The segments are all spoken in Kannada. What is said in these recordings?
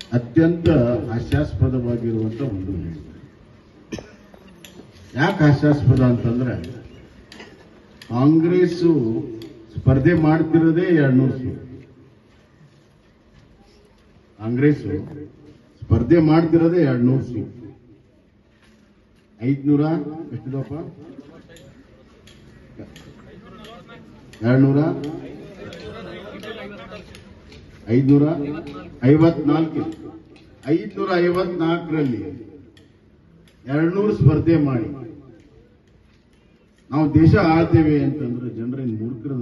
ಅತ್ಯಂತ ಹಾಸ್ಯಾಸ್ಪದವಾಗಿರುವಂತ ಒಂದು ಹೇಳಿಕೆ ಯಾಕೆ ಹಾಸ್ಯಾಸ್ಪದ ಅಂತಂದ್ರೆ ಕಾಂಗ್ರೆಸ್ಸು ಸ್ಪರ್ಧೆ ಮಾಡ್ತಿರೋದೇ ಎರಡ್ನೂರು ಸೀಟ್ ಕಾಂಗ್ರೆಸ್ ಸ್ಪರ್ಧೆ ಮಾಡ್ತಿರೋದೇ ಎರಡ್ನೂರು ಸೀಟ್ ಐದ್ನೂರ ಎಷ್ಟಿದಪ್ಪ ಎರಡ್ನೂರ ಐದ್ನೂರ ಐವತ್ನಾಲ್ಕು ಐದ್ನೂರ ಐವತ್ನಾಲ್ಕರಲ್ಲಿ ಎರಡ್ನೂರು ಸ್ಪರ್ಧೆ ಮಾಡಿ ನಾವು ದೇಶ ಆಳ್ತೇವೆ ಅಂತಂದ್ರೆ ಜನರೇನು ಮೂರ್ಖರದ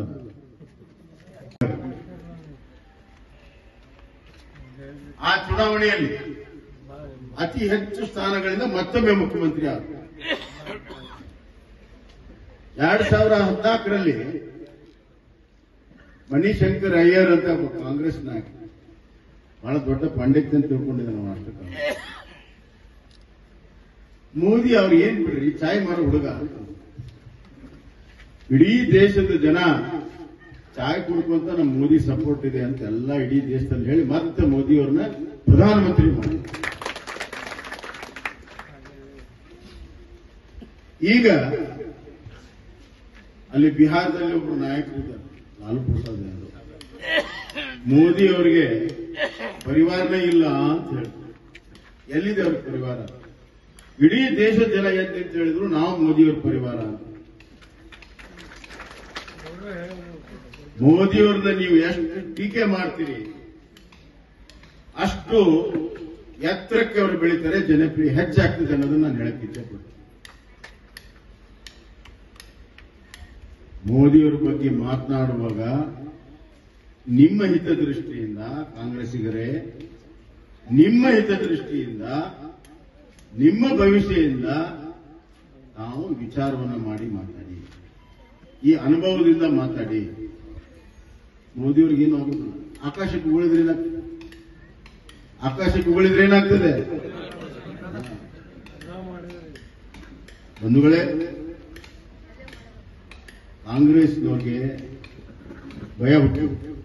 ಆ ಚುನಾವಣೆಯಲ್ಲಿ ಅತಿ ಹೆಚ್ಚು ಸ್ಥಾನಗಳಿಂದ ಮತ್ತೊಮ್ಮೆ ಮುಖ್ಯಮಂತ್ರಿ ಆದ ಎರಡ್ ಸಾವಿರ ಹದಿನಾಲ್ಕರಲ್ಲಿ ಮಣಿಶಂಕರ್ ಅಯ್ಯರ್ ಅಂತ ಒಬ್ಬ ಕಾಂಗ್ರೆಸ್ ನಾಯಕ ಬಹಳ ದೊಡ್ಡ ಪಂಡಿತ್ ಅಂತ ತಿಳ್ಕೊಂಡಿದ್ದ ನಾವು ಅಷ್ಟಕ್ಕೆ ಮೋದಿ ಅವ್ರು ಏನ್ ಬಿಡ್ರಿ ಚಾಯ್ ಮಾರೋ ಹುಡುಗ ಇಡೀ ದೇಶದ ಜನ ಚಾಯ್ ಕುಡ್ಕೊಂತ ನಮ್ಮ ಮೋದಿ ಸಪೋರ್ಟ್ ಇದೆ ಅಂತ ಎಲ್ಲ ಇಡೀ ದೇಶದಲ್ಲಿ ಹೇಳಿ ಮತ್ತೆ ಮೋದಿ ಅವ್ರನ್ನ ಪ್ರಧಾನಮಂತ್ರಿ ಮಾಡಿ ಈಗ ಅಲ್ಲಿ ಬಿಹಾರದಲ್ಲಿ ಒಬ್ರು ನಾಯಕರು ಇದ್ದಾರೆ ಲಾಲು ಪ್ರಸಾದ್ ಯಾದವ್ ಮೋದಿ ಅವರಿಗೆ ಪರಿವಾರನೇ ಇಲ್ಲ ಅಂತ ಹೇಳ್ತಾರೆ ಎಲ್ಲಿದೆ ಅವ್ರ ಪರಿವಾರ ಇಡೀ ದೇಶದ ಜನ ಎದ್ದು ಅಂತ ಹೇಳಿದ್ರು ನಾವು ಮೋದಿಯವ್ರ ಪರಿವಾರ ಅಂತ ಮೋದಿಯವ್ರನ್ನ ನೀವು ಎಷ್ಟು ಟೀಕೆ ಮಾಡ್ತೀರಿ ಅಷ್ಟು ಎತ್ತರಕ್ಕೆ ಅವರು ಬೆಳೀತಾರೆ ಜನಪ್ರಿಯ ಹೆಚ್ಚಾಗ್ತದೆ ಅನ್ನೋದನ್ನ ನಾನು ಹೇಳಕ್ ಇಚ್ಛೆಪಡ್ತೀನಿ ಮೋದಿಯವರ ಬಗ್ಗೆ ಮಾತನಾಡುವಾಗ ನಿಮ್ಮ ಹಿತದೃಷ್ಟಿಯಿಂದ ಕಾಂಗ್ರೆಸ್ಸಿಗರೇ ನಿಮ್ಮ ಹಿತದೃಷ್ಟಿಯಿಂದ ನಿಮ್ಮ ಭವಿಷ್ಯದಿಂದ ನಾವು ವಿಚಾರವನ್ನ ಮಾಡಿ ಮಾತಾಡಿ ಈ ಅನುಭವದಿಂದ ಮಾತಾಡಿ ಮೋದಿಯವ್ರಿಗೆ ಏನು ಆಗುದಿಲ್ಲ ಆಕಾಶಕ್ಕೆ ಉಳಿದ್ರೆ ಏನಾಗ್ತದೆ ಆಕಾಶಕ್ಕೆ ಉಳಿದ್ರೆ ಏನಾಗ್ತದೆ ಬಂಧುಗಳೇ ಕಾಂಗ್ರೆಸ್ನವ್ರಿಗೆ ಭಯ ಹುಟ್ಟಿ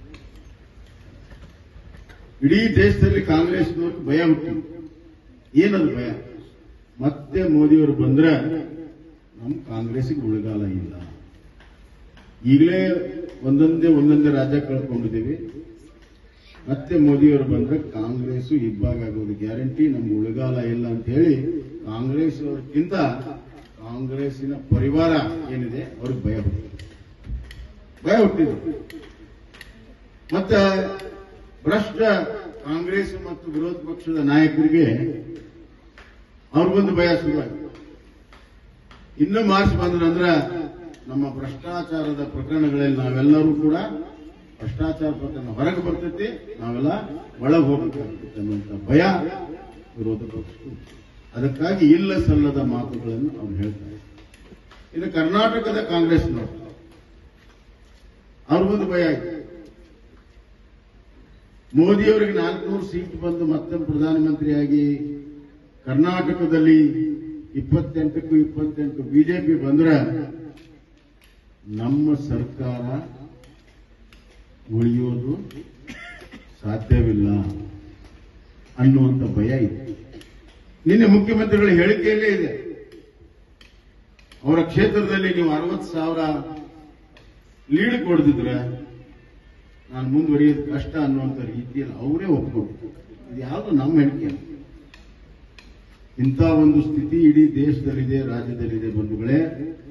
ಇಡೀ ದೇಶದಲ್ಲಿ ಕಾಂಗ್ರೆಸ್ನವ್ರಿಗೆ ಭಯ ಹುಟ್ಟಿ ಏನದು ಭಯ ಮತ್ತೆ ಮೋದಿಯವರು ಬಂದ್ರೆ ನಮ್ಮ ಕಾಂಗ್ರೆಸ್ಗೆ ಉಳಿಗಾಲ ಇಲ್ಲ ಈಗಲೇ ಒಂದೊಂದೇ ಒಂದೊಂದೇ ರಾಜ್ಯ ಕಳ್ಕೊಂಡಿದ್ದೀವಿ ಮತ್ತೆ ಮೋದಿಯವರು ಬಂದ್ರೆ ಕಾಂಗ್ರೆಸ್ ಇಬ್ಬಾಗ ಆಗೋದು ಗ್ಯಾರಂಟಿ ನಮ್ಗೆ ಉಳಿಗಾಲ ಇಲ್ಲ ಅಂತ ಹೇಳಿ ಕಾಂಗ್ರೆಸ್ ಅವ್ರಿಗಿಂತ ಕಾಂಗ್ರೆಸ್ಸಿನ ಪರಿವಾರ ಏನಿದೆ ಅವ್ರಿಗೆ ಭಯ ಹುಟ್ಟಿದೆ ಭಯ ಹುಟ್ಟಿದೆ ಮತ್ತೆ ಭ್ರಷ್ಟ ಕಾಂಗ್ರೆಸ್ ಮತ್ತು ವಿರೋಧ ಪಕ್ಷದ ನಾಯಕರಿಗೆ ಅವ್ರಿಗೊಂದು ಭಯ ಶುರುವಾಗಿದೆ ಇನ್ನು ಮಾರ್ಚ್ ಬಂದ್ರಂದ್ರ ನಮ್ಮ ಭ್ರಷ್ಟಾಚಾರದ ಪ್ರಕರಣಗಳಲ್ಲಿ ನಾವೆಲ್ಲರೂ ಕೂಡ ಭ್ರಷ್ಟಾಚಾರ ಪ್ರಕರಣ ಹೊರಗೆ ಬರ್ತೈತಿ ನಾವೆಲ್ಲ ಒಳಗೆ ಹೋಗಬೇಕಾಗ್ತೈತೆ ಅನ್ನುವಂಥ ಭಯ ವಿರೋಧ ಪಕ್ಷ ಅದಕ್ಕಾಗಿ ಇಲ್ಲ ಸಲ್ಲದ ಮಾತುಗಳನ್ನು ಅವ್ರು ಹೇಳ್ತಾರೆ ಇನ್ನು ಕರ್ನಾಟಕದ ಕಾಂಗ್ರೆಸ್ನವರು ಅವ್ರಿಗೊಂದು ಭಯ ಆಯ್ತು ಮೋದಿಯವರಿಗೆ ನಾಲ್ಕುನೂರು ಸೀಟ್ ಬಂದು ಮತ್ತೆ ಪ್ರಧಾನಮಂತ್ರಿಯಾಗಿ ಕರ್ನಾಟಕದಲ್ಲಿ ಇಪ್ಪತ್ತೆಂಟಕ್ಕೂ ಇಪ್ಪತ್ತೆಂಟು ಬಿಜೆಪಿ ಬಂದ್ರೆ ನಮ್ಮ ಸರ್ಕಾರ ಉಳಿಯೋದು ಸಾಧ್ಯವಿಲ್ಲ ಅನ್ನುವಂಥ ಭಯ ಇದೆ ನಿನ್ನೆ ಮುಖ್ಯಮಂತ್ರಿಗಳ ಹೇಳಿಕೆಯಲ್ಲೇ ಇದೆ ಅವರ ಕ್ಷೇತ್ರದಲ್ಲಿ ನೀವು ಅರವತ್ತು ಸಾವಿರ ಲೀಡ್ ಕೊಡ್ದಿದ್ರೆ ನಾನು ಮುಂದುವರಿಯೋದು ಕಷ್ಟ ಅನ್ನುವಂಥ ರೀತಿಯಲ್ಲಿ ಅವರೇ ಒಪ್ಕೊಂಡು ಇದು ಯಾವುದು ನಮ್ಮ ಹೇಳಿಕೆ ಅಲ್ಲ. ಇಂಥ ಒಂದು ಸ್ಥಿತಿ ಇಡೀ ದೇಶದಲ್ಲಿದೆ ರಾಜ್ಯದಲ್ಲಿದೆ ಬಂಧುಗಳೇ